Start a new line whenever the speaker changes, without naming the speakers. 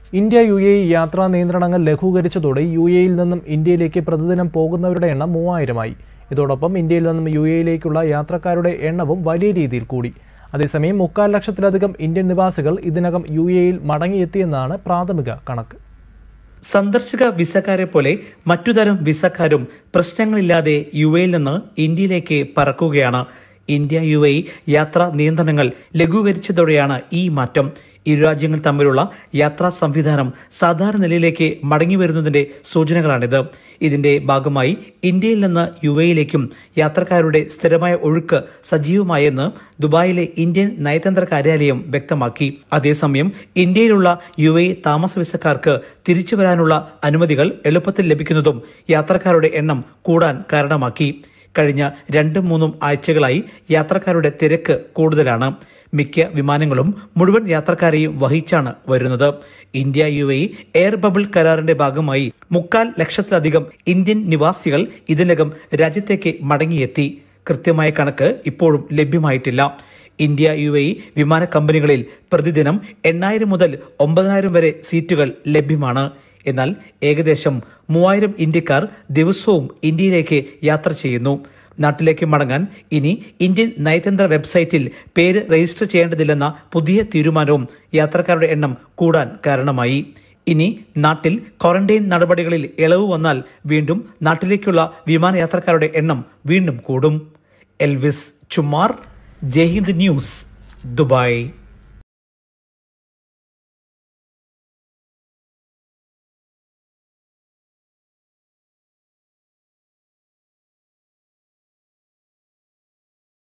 India U A E യാത്രാ നിയന്ത്രണങ്ങൾ ലഘൂകരിച്ചതോടെ U എയിൽ നിന്നും ഇന്ത്യയിലേക്ക് പ്രതിദിനം പോകുന്നവരുടെ എണ്ണം മൂവായിരമായി ഇതോടൊപ്പം ഇന്ത്യയിൽ നിന്നും യു എയിലേക്കുള്ള യാത്രക്കാരുടെ എണ്ണവും വലിയ രീതിയിൽ കൂടി അതേസമയം മുക്കാൽ ലക്ഷത്തിലധികം ഇന്ത്യൻ നിവാസികൾ ഇതിനകം യു എയിൽ മടങ്ങിയെത്തിയെന്നാണ് പ്രാഥമിക കണക്ക്
സന്ദർശക വിസക്കാരെ പോലെ മറ്റുതരം വിസക്കാരും പ്രശ്നങ്ങളില്ലാതെ യു എയിൽ നിന്ന് ഇന്ത്യയിലേക്ക് പറക്കുകയാണ് ഇന്ത്യ യു എ യാത്രാ നിയന്ത്രണങ്ങൾ ലഘൂകരിച്ചതോടെയാണ് ഈ മാറ്റം ഇരു രാജ്യങ്ങൾ തമ്മിലുള്ള യാത്രാ സംവിധാനം സാധാരണ നിലയിലേക്ക് മടങ്ങി വരുന്നതിന്റെ സൂചനകളാണിത് ഇതിന്റെ ഭാഗമായി ഇന്ത്യയിൽ നിന്ന് യു എയിലേക്കും യാത്രക്കാരുടെ സ്ഥിരമായ ഒഴുക്ക് സജീവമായെന്ന് ദുബായിലെ ഇന്ത്യൻ നയതന്ത്ര കാര്യാലയം വ്യക്തമാക്കി അതേസമയം ഇന്ത്യയിലുള്ള യു എ താമസ വിസക്കാർക്ക് തിരിച്ചു വരാനുള്ള അനുമതികൾ എളുപ്പത്തിൽ ലഭിക്കുന്നതും യാത്രക്കാരുടെ എണ്ണം കൂടാൻ കാരണമാക്കി കഴിഞ്ഞ രണ്ടും മൂന്നും ആഴ്ചകളായി യാത്രക്കാരുടെ തിരക്ക് കൂടുതലാണ് മിക്ക വിമാനങ്ങളും മുഴുവൻ യാത്രക്കാരെയും വഹിച്ചാണ് വരുന്നത് India U A air bubble കരാറിന്റെ ഭാഗമായി മുക്കാൽ ലക്ഷത്തിലധികം ഇന്ത്യൻ നിവാസികൾ ഇതിനകം രാജ്യത്തേക്ക് മടങ്ങിയെത്തി കൃത്യമായ കണക്ക് ഇപ്പോഴും ലഭ്യമായിട്ടില്ല ഇന്ത്യ യു എ വിമാന കമ്പനികളിൽ പ്രതിദിനം എണ്ണായിരം മുതൽ ഒമ്പതിനായിരം വരെ സീറ്റുകൾ ലഭ്യമാണ് എന്നാൽ ഏകദേശം മൂവായിരം ഇന്ത്യക്കാർ ദിവസവും ഇന്ത്യയിലേക്ക് യാത്ര ചെയ്യുന്നു നാട്ടിലേക്ക് മടങ്ങാൻ ഇനി ഇന്ത്യൻ നയതന്ത്ര വെബ്സൈറ്റിൽ പേര് രജിസ്റ്റർ ചെയ്യേണ്ടതില്ലെന്ന പുതിയ തീരുമാനവും യാത്രക്കാരുടെ എണ്ണം കൂടാൻ കാരണമായി ഇനി നാട്ടിൽ ക്വാറന്റൈൻ നടപടികളിൽ ഇളവ് വന്നാൽ വീണ്ടും നാട്ടിലേക്കുള്ള വിമാനയാത്രക്കാരുടെ എണ്ണം വീണ്ടും കൂടും എൽവിസ് ചുമാർ ജയ്ഹിന്ദ് ന്യൂസ് ദുബായ്